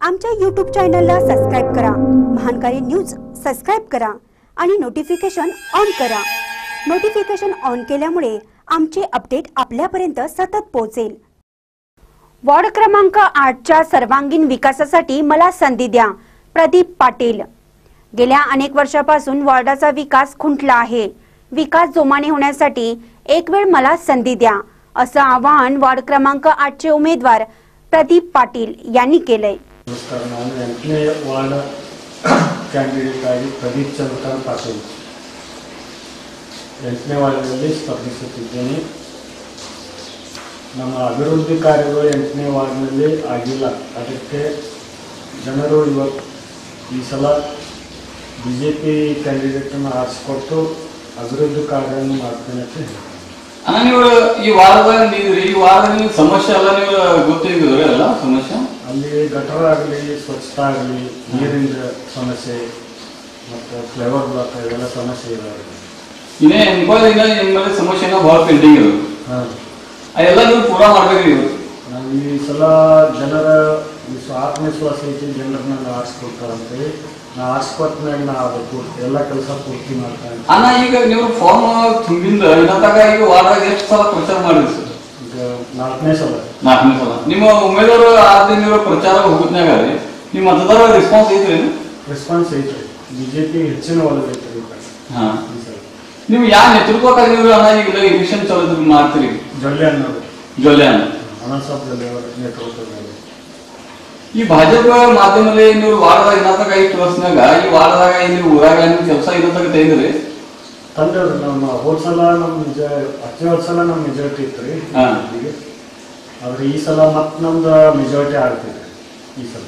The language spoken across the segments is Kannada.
आमच्या यूट्यूब चॅनलला सबस्क्राईब करा महानकारी न्यूज सबस्क्राईब करा आणि नोटिफिकेशन ऑन करा नोटिफिकेशन ऑन केल्यामुळे आमचे अपडेट आपल्यापर्यंत सतत पोहोचेल वॉर्ड क्रमांक आठच्या सर्वांगीण विकासासाठी मला संधी द्या प्रदीप पाटील गेल्या अनेक वर्षापासून वॉर्डाचा विकास खुंटला आहे विकास जोमाने होण्यासाठी एक वेळ मला संधी द्या असं आवाहन वॉर्ड क्रमांक आठचे उमेदवार प्रदीप पाटील यांनी केलंय ನಮಸ್ಕಾರ ನಾನು ಎಂಟನೇ ವಾರ್ಡ್ ಕ್ಯಾಂಡಿಡೇಟ್ ಆಗಿ ಪ್ರದೀಪ್ ಚಂದ್ರಕಾಂತ್ ಪಾಟೀಲ್ ಎಂಟನೇ ವಾರ್ಡ್ನಲ್ಲಿ ಸ್ಪರ್ಧಿಸುತ್ತಿದ್ದೇನೆ ನಮ್ಮ ಅಭಿವೃದ್ಧಿ ಕಾರ್ಯಗಳು ಎಂಟನೇ ವಾರ್ಡ್ನಲ್ಲಿ ಆಗಿಲ್ಲ ಅದಕ್ಕೆ ಜನರು ಇವತ್ತು ಈ ಸಲ ಬಿ ಜೆ ಪಿ ಕ್ಯಾಂಡಿಡೇಟನ್ನು ಆರಿಸಿಕೊಟ್ಟು ಅಭಿವೃದ್ಧಿ ಕಾರ್ಯವನ್ನು ಮಾಡ್ತೇನೆ ಅಂತ ಹೇಳ್ತೀನಿ. ಅಣ್ಣ ನೀವು ಈ ವಾರದಾಗ ನೀವ್ರಿ ಈ ವಾರದ ನೀವು ಸಮಸ್ಯೆ ಎಲ್ಲ ನೀವು ಗೊತ್ತಿದ್ದೀರಿ ಅಲ್ಲ ಸಮಸ್ಯೆ ಅಲ್ಲಿ ಗಟರ ಆಗಲಿ ಸ್ವಚ್ಛತಾ ಆಗಲಿ ನೀರಿನ ಸಮಸ್ಯೆ ಮತ್ತು ಫ್ಲೇವರ್ ಬ್ಲಾಕ್ ಇವೆಲ್ಲ ಸಮಸ್ಯೆ ಇದಾವೆ ಇನ್ನೇ ಎನ್ಕ್ವೈರಿ ಇನ್ನ ನಿಮ್ಮ ಮೇಲೆ ಸಮಸ್ಯೆನ ಭಾಳ ಪೆಂಡಿಂಗ್ ಇರೋದು ಹಾಂ ಅದೆಲ್ಲ ನೀವು ಪೂರಾ ಮಾಡ್ಬೇಕ್ರಿ ಇವತ್ತು ನಾವು ಈ ಸಲ ಜನರ ವಿಶ್ವ ಆತ್ಮವಿಶ್ವಾಸ ಐತಿ ಜನರನ್ನ ನಾವು ಆರಿಸ್ಕೊಡ್ತಾರಂತೇಳಿ ನಾ ಆರಿಸ್ಕೊಟ್ಟಾಗ ನಾ ಅದು ಪೂರ್ತಿ ಎಲ್ಲ ಕೆಲಸ ಪೂರ್ತಿ ಮಾಡ್ತಾನೆ ಅಣ್ಣ ಈಗ ನೀವು ಫಾರ್ಮ್ ತುಂಬಿಂದ ಇನ್ನತ್ತಾಗ ಈಗ ವಾರದಾಗ ಎಷ್ಟು ಸಲ ಪ್ರಚಾರ ಮಾಡಿರಿ ಸರ್ ಈಗ ನಾಲ್ಕನೇ ಸಲ ನಾಲ್ಕನೇ ಸಲ ನಿಮ್ಮ ಉಮೇದವರು ಆರು ತಿಂಗಳ ಪ್ರಚಾರ ಹೋಗುದ್ನಾಗ ರೀ ನಿಮ್ಮ ಮತದಾರ ರೆಸ್ಪಾನ್ಸ್ ಐತ್ರಿ ರೆಸ್ಪಾನ್ಸ್ ಐತ್ರಿ ಬಿ ಜೆ ಪಿ ಹೆಚ್ಚಿನ ಒಲವು ಐತ್ರಿ ಈ ಕಡೆ ಹಾ ಈ ಸಲ ನೀವು ಯಾವ ನೇತೃತ್ವಕ್ಕಾಗಿ ನೀವು ಅಣ್ಣ ಈಗ ಎಲೆಕ್ಷನ್ ಚಲೋ ಮಾಡ್ತೀರಿ ಜೊಲ್ಲೆ ಅನ್ನೋದು ಜೊಲ್ಲೆ ಅಣ್ಣ ಅನಸಾಬ್ ಜೊಲ್ಲೆ ಅವರ ನೇತೃತ್ವದಲ್ಲಿ ಈ ಭಾಜಪ ಮಾಧ್ಯಮದಲ್ಲಿ ನೀವು ವಾರದಾಗ ಇನ್ನತ್ತಾಗ ಐದು ವರ್ಷನಾಗ ಈ ವಾರದಾಗ ನೀವು ಊರಾಗ ನೀವು ಕೆಲಸ ಇರತಕ್ಕ ತೆಗೆದ್ರಿ ತಂದೆವ್ರು ನಮ್ಮ ಹೋದ ಸಲ ನಮ್ಮ ನಿಜ ಹತ್ತನೇ ವರ್ಷ ಸಲ ನಮ್ಮ ಮೆಜಾರಿಟಿ ಇತ್ತು ರೀ ಹಾ. ಆದ್ರೆ ಈ ಸಲ ಮತ್ತೆ ನಮ್ದು ಮೆಜಾರಿಟಿ ಆಗ್ತಿದೆ ಈ ಸಲ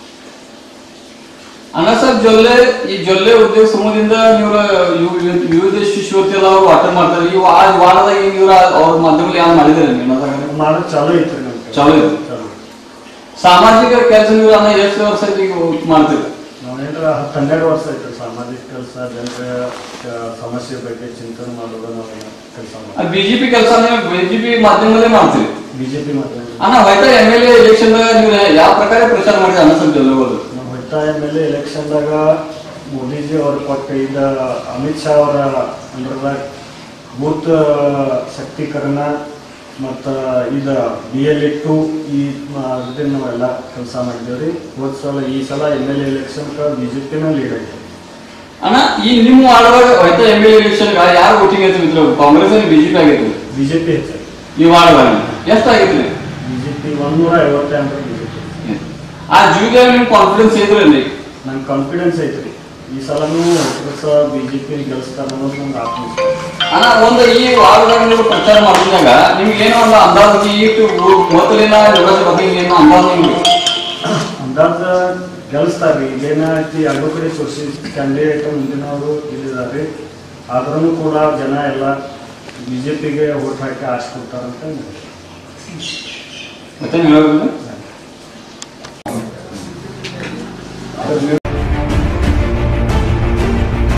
ಅನಸಬ್ ಜೊಲ್ಲೆ ಈ ಜೊಲ್ಲೆ ಉದ್ಯೋಗ ಸಮೂಹದಿಂದ ನೀವು ಇವ್- ವಿವಿಧ ಶಿಷ್ಯವರ್ತಿ ಎಲ್ಲ ಅವ್ರು ವಾಟರ್ ಮಾಡ್ತಾರೆ ಈ ವಾ- ವಾರದಾಗ ಇವ್ರ ಅವ್ರ ಮಾಧ್ಯಮದಲ್ಲಿ ಯಾರು ಮಾಡಿದಾರೆ ನೀವು ಮಾಡೋದು ಚಾಲೂ ಐತ್ರಿ ನಮ್ಮ ಕಡೆ. ಚಾಲೂ ಐತಿ. ಚಾಲೂ ಸಾಮಾಜಿಕ ಕೆಲಸ ನೀವು ಅನ್ನ ಎಷ್ಟು ವರ್ಷ ಈಗ ಮಾಡ್ತೀರಿ ನಾವೇನ್ರ ಹತ್ತು ಹನ್ನೆರಡು ವರ್ಷ ಆಯ್ತು ಸಾಮಾಜಿಕ ಕೆಲಸ ಜನರ ಆ, ಸಮಸ್ಯೆ ಬಗ್ಗೆ ಚಿಂತನೆ ಮಾಡೋದು ನಾವು ಕೆಲಸ ಮಾಡಿ ಬಿಜೆಪಿ ಕೆಲಸ ನೀವು ಬಿಜೆಪಿ ಮಾಧ್ಯಮದಲ್ಲೇ ಮಾಡ್ತೀರಿ ಬಿಜೆಪಿ ಮಾತ್ರ ಅಣ್ಣ ಹೋಯ್ತಾ ಎಮ್ ಎಲ್ ಎ ಎಲೆಕ್ಷನ್ ನೀವು ಯಾವ ಪ್ರಕಾರ ಪ್ರಚಾರ ಮಾಡಿದ್ರೆ ಅನಸಬ್ ಜೊಲ್ಲೆ ಅವರು ನಮ್ಮ ಹೊಯ್ತಾ ಎಮ್ ಎಲ್ ಎ ಎಲೆಕ್ಷನ್ದಾಗ ಮೋದಿಜಿ ಅವ್ರು ಕೊಟ್ಟ ಇದ್ದ ಅಮಿತ್ ಶಾ ಅವರ ಅಂಡರ್ದಾಗ ಬೂತ್ ಶಕ್ತೀಕರಣ ಮತ್ತು ಇದು ಬಿ ಎಲ್ ಇಟ್ಟು ಈ ಇದನ್ನ ನಾವೆಲ್ಲ ಕೆಲಸ ಮಾಡಿದ್ದೇವೆ ರೀ ಹೋದ ಸಲ ಈ ಸಲ ಎಮ್ ಎಲ್ ಎ ಎಲೆಕ್ಷನ್ಗೆ ಬಿ ಜೆ ಪಿನ ಲೀಡ್ ಐತೆ ಅಣ್ಣ ಈ ನಿಮ್ಮ ವಾರ್ಡ್ದಾಗ ಹೋಯ್ತಾ ಎಮ್ ಎಲ್ ಎ ಎಲೆಕ್ಷನ್ ಯಾರು ವೋಟಿಂಗ್ ಐತೆ ಮಿತ್ರ ಕಾಂಗ್ರೆಸ್ ಬಿಜೆಪಿ ಆಗೈತೆ ಬಿ ಜೆ ಪಿ ಹೆಚ್ಚಾಗಿ ಈ ವಾರ್ಡ್ದಾಗ ಎಷ್ಟಾಗೈತ್ರಿ ಬಿ ಜೆ ಪಿ ಒಂದೂರ ಐವತ್ತ ಅಂದ್ರೆ ಬಿ ಜೆ ಪಿ ಆ ಜೀವದಾಗ ನಿಮ್ ಕಾನ್ಫಿಡೆನ್ಸ್ ಐತ್ರಿ ಅಲ್ಲಿ ನಂಗೆ ಕಾನ್ಫಿಡೆನ್ಸ್ ಐತ್ರಿ ಈ ಸಲನೂ ಹೊಸ ಬಿ ಜೆ ಪಿ ಗೆಲ್ಲಿಸ್ತಾರೆ ಅನ್ನೋದು ನಂಗೆ ಆತ್ಮವಿಶ್ವಾಸ ಅಣ್ಣ ಒಂದು ಈ ವಾರದಾಗ ನೀವು ಪ್ರಚಾರ ಮಾಡಿದಾಗ ನಿಮ್ಗೆ ಏನೋ ಒಂದು ಅಂದಾಜು ಇಟ್ಟು ಮೊದಲಿನ ನಿವಾಸ ಬಗ್ಗೆ ಏನೋ ಅಂದಾಜು ನಿಮ್ಗೆ ಅಂದಾಜ ಗೆಲ್ಲಿಸ್ತಾರೆ ಇಲ್ಲೇನ ಐತಿ ಎರಡು ಕಡೆ ಸೋಸಿಯಲಿಸ್ಟ್ ಕ್ಯಾಂಡಿಡೇಟ್ ಮುಂದಿನವರು ಇಲ್ಲಿದ್ದಾರೆ ಆದ್ರೂ ಕೂಡ ಜನ ಎಲ್ಲ ಬಿ ಜೆ ಪಿಗೆ ಓಟ್ ಹಾಕಿ ಆಶೆ ಕೊಡ್ತಾರಂತ ಮತ್ತೆ ಹೇಳೋದಿಲ್ಲ